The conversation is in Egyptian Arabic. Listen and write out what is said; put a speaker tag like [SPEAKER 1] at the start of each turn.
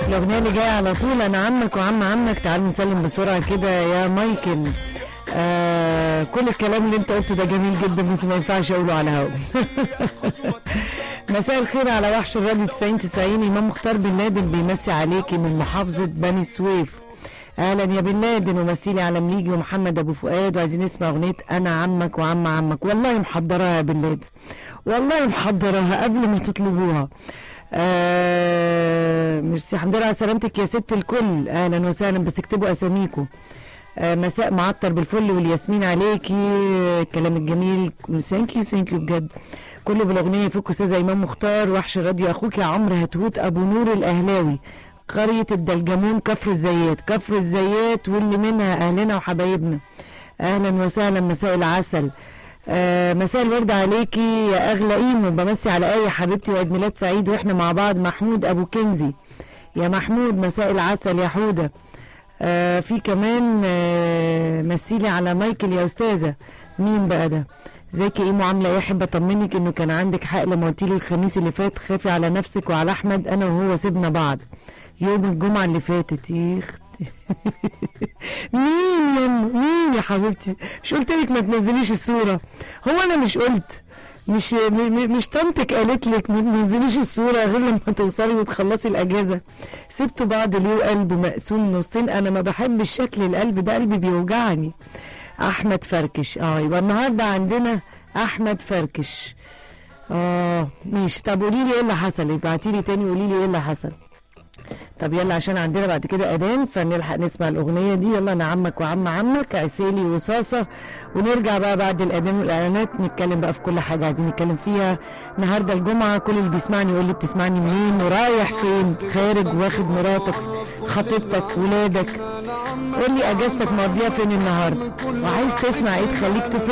[SPEAKER 1] الاغنيه اللي جايه على طول انا عمك وعم عمك تعال نسلم بسرعه كده يا مايكل آه كل الكلام اللي انت قلته ده جميل جدا بس ما ينفعش اقوله على هوا مساء الخير على وحش الراديو 90 90 امام مختار بن لادن بيمسي عليكي من محافظه بني سويف اهلا يا بن لادن ومسيلي على مليجي ومحمد ابو فؤاد وعايزين نسمع اغنيه انا عمك وعم عمك والله محضراها يا بن لادن والله محضراها قبل ما تطلبوها آه ميرسي الحمد لله على سلامتك يا ست الكل اهلا وسهلا بس اكتبوا اساميكم آه مساء معطر بالفل والياسمين عليكي آه، الكلام الجميل ثانك يو ثانك يو بجد كله بالاغنيه يفك استاذ ايمان مختار وحش الراديو اخوك يا عمرو هتهوت ابو نور الاهلاوي قريه الدلجمون كفر الزيات كفر الزيات واللي منها اهلنا وحبايبنا اهلا وسهلا مساء العسل آه مساء الورد عليكي يا اغلى ايمو بمسي على اي حبيبتي وعيد ميلاد سعيد واحنا مع بعض محمود ابو كنزي يا محمود مساء العسل يا حوده آه في كمان آه مسيلي على مايكل يا استاذه مين بقى ده ازيك يا ايمو عامله ايه احب اطمنك انه كان عندك حق لما قلت لي الخميس اللي فات خافي على نفسك وعلى احمد انا وهو سيبنا بعض يوم الجمعه اللي فاتت يا اختي مين يا مين يا حبيبتي مش قلت لك ما تنزليش الصوره هو انا مش قلت مش م- م- مش طنطك قالت لك ما تنزليش الصوره غير لما توصلي وتخلصي الاجازه سبتوا بعض ليه وقلب مقسوم نصين انا ما بحبش شكل القلب ده قلبي بيوجعني احمد فركش اه يبقى النهارده عندنا احمد فركش اه ماشي طب قولي لي ايه اللي حصل ابعتي لي تاني قولي لي ايه اللي حصل طب يلا عشان عندنا بعد كده اذان فنلحق نسمع الاغنيه دي يلا انا عمك وعم عمك عسيلي وصاصه ونرجع بقى بعد الاذان والاعلانات نتكلم بقى في كل حاجه عايزين نتكلم فيها النهارده الجمعه كل اللي بيسمعني يقول لي بتسمعني منين ورايح فين خارج واخد مراتك خطيبتك ولادك قول لي اجازتك مقضيها فين النهارده وعايز تسمع ايه تخليك تفوق